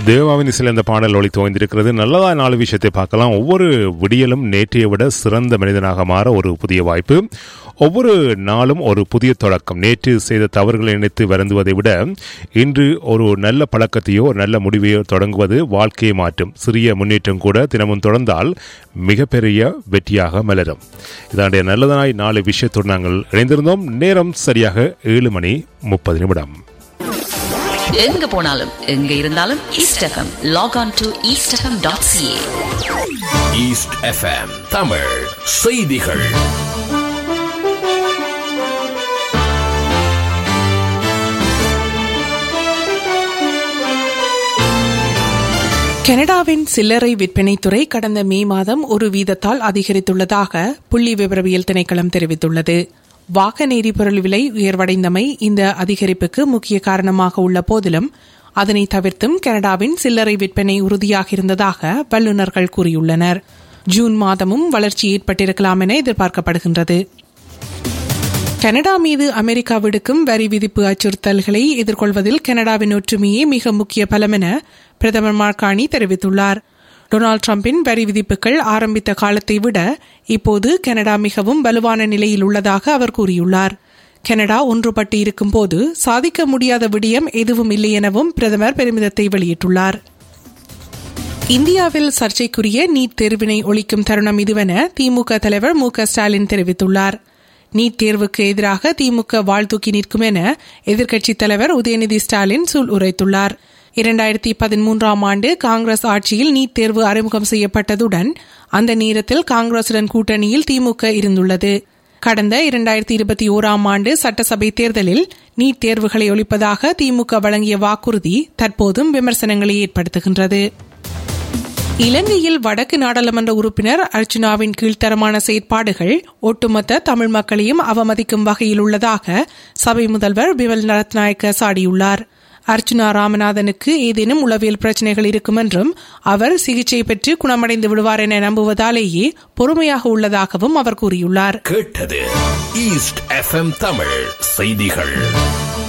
தேவாவின் இசையில் இந்த பாடல் ஒளி துவந்திருக்கிறது நல்லதா நாலு விஷயத்தை பார்க்கலாம் ஒவ்வொரு விடியலும் நேற்றைய விட சிறந்த மனிதனாக மாற ஒரு புதிய வாய்ப்பு ஒவ்வொரு நாளும் ஒரு புதிய தொடக்கம் நேற்று செய்த தவறுகளை நினைத்து வருந்துவதை விட இன்று ஒரு நல்ல பழக்கத்தையோ ஒரு நல்ல முடிவையோ தொடங்குவது வாழ்க்கையை மாற்றும் சிறிய முன்னேற்றம் கூட தினமும் தொடர்ந்தால் மிகப்பெரிய வெற்றியாக மலரும் இதாண்டிய நல்லதனாய் நாலு விஷயத்தோடு நாங்கள் இணைந்திருந்தோம் நேரம் சரியாக ஏழு மணி முப்பது நிமிடம் எங்க போனாலும் எங்க இருந்தாலும் east FM log on to east FM dot CA east FM Tamil செய்திகள் கனடாவின் சில்லறை விற்பனைத் துறை கடந்த மே மாதம் ஒரு வீதத்தால் அதிகரித்துள்ளதாக புள்ளி விவரவியல் திணைக்களம் தெரிவித்துள்ளது வாகன எரிபொருள் விலை உயர்வடைந்தமை இந்த அதிகரிப்புக்கு முக்கிய காரணமாக உள்ள போதிலும் அதனை தவிர்த்தும் கனடாவின் சில்லறை விற்பனை உறுதியாக இருந்ததாக வல்லுநர்கள் கூறியுள்ளனர் ஜூன் மாதமும் வளர்ச்சி ஏற்பட்டிருக்கலாம் என எதிர்பார்க்கப்படுகின்றது கனடா மீது அமெரிக்கா விடுக்கும் வரி விதிப்பு அச்சுறுத்தல்களை எதிர்கொள்வதில் கனடாவின் ஒற்றுமையே மிக முக்கிய பலம் என பிரதமர் மார்கானி தெரிவித்துள்ளார் டொனால்டு டிரம்பின் வரி விதிப்புகள் ஆரம்பித்த காலத்தை விட இப்போது கனடா மிகவும் வலுவான நிலையில் உள்ளதாக அவர் கூறியுள்ளார் கனடா ஒன்றுபட்டு இருக்கும்போது சாதிக்க முடியாத விடயம் எதுவும் இல்லை எனவும் பிரதமர் பெருமிதத்தை வெளியிட்டுள்ளார் இந்தியாவில் சர்ச்சைக்குரிய நீட் தேர்வினை ஒழிக்கும் தருணம் இதுவென திமுக தலைவர் மு க ஸ்டாலின் தெரிவித்துள்ளார் நீட் தேர்வுக்கு எதிராக திமுக வாழ்தூக்கி நிற்கும் என எதிர்க்கட்சித் தலைவர் உதயநிதி ஸ்டாலின் சூள் உரைத்துள்ளார் இரண்டாயிரத்தி பதிமூன்றாம் ஆண்டு காங்கிரஸ் ஆட்சியில் நீட் தேர்வு அறிமுகம் செய்யப்பட்டதுடன் அந்த நேரத்தில் காங்கிரசுடன் கூட்டணியில் திமுக இருந்துள்ளது கடந்த இரண்டாயிரத்தி இருபத்தி ஓராம் ஆண்டு சட்டசபை தேர்தலில் நீட் தேர்வுகளை ஒழிப்பதாக திமுக வழங்கிய வாக்குறுதி தற்போதும் விமர்சனங்களை ஏற்படுத்துகின்றது இலங்கையில் வடக்கு நாடாளுமன்ற உறுப்பினர் அர்ச்சுனாவின் கீழ்த்தரமான செயற்பாடுகள் ஒட்டுமொத்த தமிழ் மக்களையும் அவமதிக்கும் வகையில் உள்ளதாக சபை முதல்வர் பிமல் ரத்நாயக்க சாடியுள்ளார் அர்ச்சுனா ராமநாதனுக்கு ஏதேனும் உளவியல் பிரச்சனைகள் இருக்கும் என்றும் அவர் சிகிச்சை பெற்று குணமடைந்து விடுவார் என நம்புவதாலேயே பொறுமையாக உள்ளதாகவும் அவர் கூறியுள்ளார் கேட்டது ஈஸ்ட் எஃப்எம் தமிழ் செய்திகள்